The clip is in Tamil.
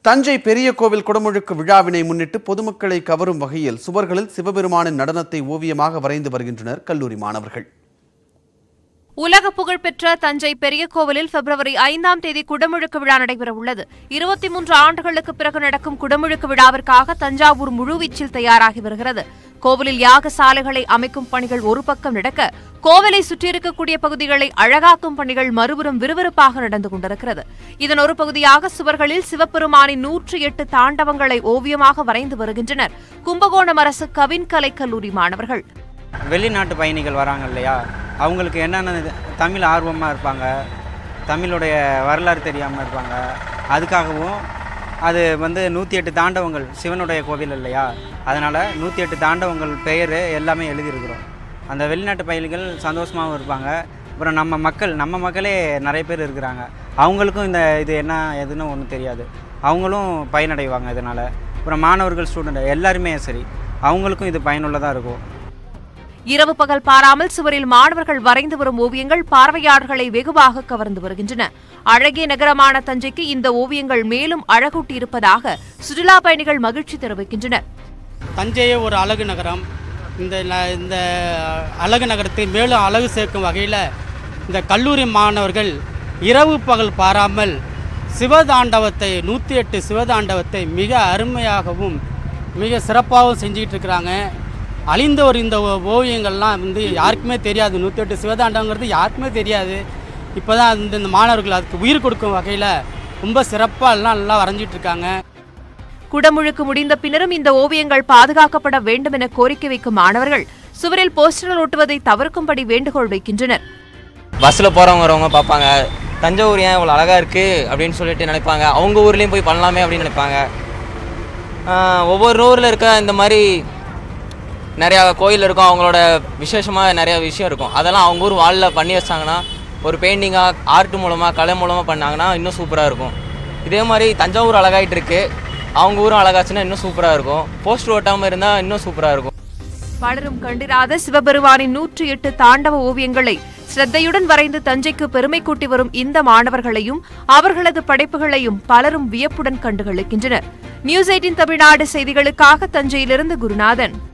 தஞ்சை பெரிய கோவில் குடமுழுக்கு விழாவினை முன்னிட்டு பொதுமக்களை கவரும் வகையில் சுவர்களில் சிவபெருமானின் நடனத்தை ஓவியமாக வரைந்து வருகின்றனர் கல்லூரி மாணவர்கள் உலக புகழ்பெற்ற தஞ்சை பெரிய கோவிலில் பிப்ரவரி ஐந்தாம் தேதி குடமுழுக்கு விழா நடைபெறவுள்ளது இருபத்தி மூன்று ஆண்டுகளுக்கு பிறகு நடக்கும் குடமுழுக்கு விழாவிற்காக தஞ்சாவூர் முழுவீச்சில் தயாராகி வருகிறது கோவிலில் யாகசாலைகளை அமைக்கும் பணிகள் ஒரு பக்கம் நடக்க கோவிலை சுற்றியிருக்கக்கூடிய பகுதிகளை அழகாக்கும் பணிகள் மறுபுறம் விறுவிறுப்பாக நடந்து கொண்டிருக்கிறது இதன் ஒரு பகுதியாக சுவர்களில் சிவபெருமானின் நூற்றி எட்டு தாண்டவங்களை ஓவியமாக வரைந்து வருகின்றனர் கும்பகோணம் அரசு கவின்கலை கல்லூரி மாணவர்கள் வெளிநாட்டு பயணிகள் வராங்க இல்லையா அவங்களுக்கு என்னென்ன இது- தமிழ் ஆர்வமாக இருப்பாங்க தமிழுடைய வரலாறு தெரியாமல் இருப்பாங்க அதுக்காகவும் அது வந்து நூற்றி எட்டு தாண்டவங்கள் சிவனுடைய கோவில் இல்லையா அதனால் நூற்றி எட்டு தாண்டவங்கள் பெயர் எல்லாமே எழுதியிருக்கிறோம் அந்த வெளிநாட்டு பயணிகள் சந்தோஷமாகவும் இருப்பாங்க அப்புறம் நம்ம மக்கள் நம்ம மக்களே நிறைய பேர் இருக்கிறாங்க அவங்களுக்கும் இந்த இது என்ன எதுன்னு ஒன்றும் தெரியாது அவங்களும் பயனடைவாங்க இதனால் அப்புறம் மாணவர்கள் ஸ்டூடெண்ட் எல்லாருமே சரி அவங்களுக்கும் இது பயனுள்ளதாக இருக்கும் இரவு பகல் பாராமல் சுவரில் மாணவர்கள் வரைந்து வரும் ஓவியங்கள் பார்வையாளர்களை வெகுவாக கவர்ந்து வருகின்றன அழகிய நகரமான தஞ்சைக்கு இந்த ஓவியங்கள் மேலும் அழகூட்டியிருப்பதாக சுற்றுலா பயணிகள் மகிழ்ச்சி தெரிவிக்கின்றனர் தஞ்சையே ஒரு அழகு நகரம் இந்த ந- இந்த அழகு நகரத்தை மேலும் அழகு சேர்க்கும் வகையில் இந்த கல்லூரி மாணவர்கள் இரவு பகல் பாராமல் சிவதாண்டவத்தை நூற்றி எட்டு சிவதாண்டவத்தை மிக அருமையாகவும் மிக சிறப்பாகவும் செஞ்சுக்கிட்டு இருக்கிறாங்க அழிந்த ஒரு இந்த ஓ- ஓவியங்கள்லாம் வந்து யாருக்குமே தெரியாது நூற்றி எட்டு சிவதாண்டவங்கிறது யாருக்குமே தெரியாது இப்போ தான் இந்த இந்த மாணவர்கள் அதுக்கு உயிர் கொடுக்கும் வகையில் ரொம்ப சிறப்பாக எல்லாம் நல்லா வரைஞ்சிட்டு இருக்காங்க குடமுழுக்கு முடிந்த பின்னரும் இந்த ஓவியங்கள் பாதுகாக்கப்பட வேண்டும் என கோரிக்கை வைக்கும் மாணவர்கள் சுவரில் போஸ்டர்கள் ஒட்டுவதை தவிர்க்கும்படி வேண்டுகோள் வைக்கின்றனர் பஸ்ஸில் போகிறவங்க வரவங்க பார்ப்பாங்க தஞ்சாவூர் ஏன் இவ்வளோ அழகாக இருக்குது அப்படின்னு சொல்லிட்டு நினைப்பாங்க அவங்க ஊர்லேயும் போய் பண்ணலாமே அப்படின்னு நினைப்பாங்க ஆஹ் ஒவ்வொரு ஊரில் இருக்க இந்த மாதிரி நிறையா கோயில் இருக்கும் அவங்களோட விசேஷமாக நிறையா விஷயம் இருக்கும் அதெல்லாம் அவங்க ஊர் வாலில் பண்ணி வச்சாங்கன்னா ஒரு பெயிண்டிங்காக ஆர்ட் மூலமாக கலை மூலமாக பண்ணாங்கன்னா இன்னும் சூப்பராக இருக்கும் இதே மாதிரி தஞ்சாவூர் அழகாயிட்டு இருக்கு அவங்க ஊரும் அழகாச்சுன்னா இன்னும் சூப்பராக இருக்கும் போஸ்டர் ஓட்டாமல் இருந்தால் இன்னும் சூப்பராக இருக்கும் பலரும் கண்டிராத சிவபெருமானின் நூற்றி எட்டு தாண்டவ ஓவியங்களை ஸ்ரத்தையுடன் வரைந்து தஞ்சைக்கு பெருமை கூட்டி வரும் இந்த மாணவர்களையும் அவர்களது படைப்புகளையும் பலரும் வியப்புடன் கண்டுகளிக்கின்றனர் நியூஸ் எயிட்டின் தமிழ்நாடு செய்திகளுக்காக தஞ்சையிலிருந்து குருநாதன்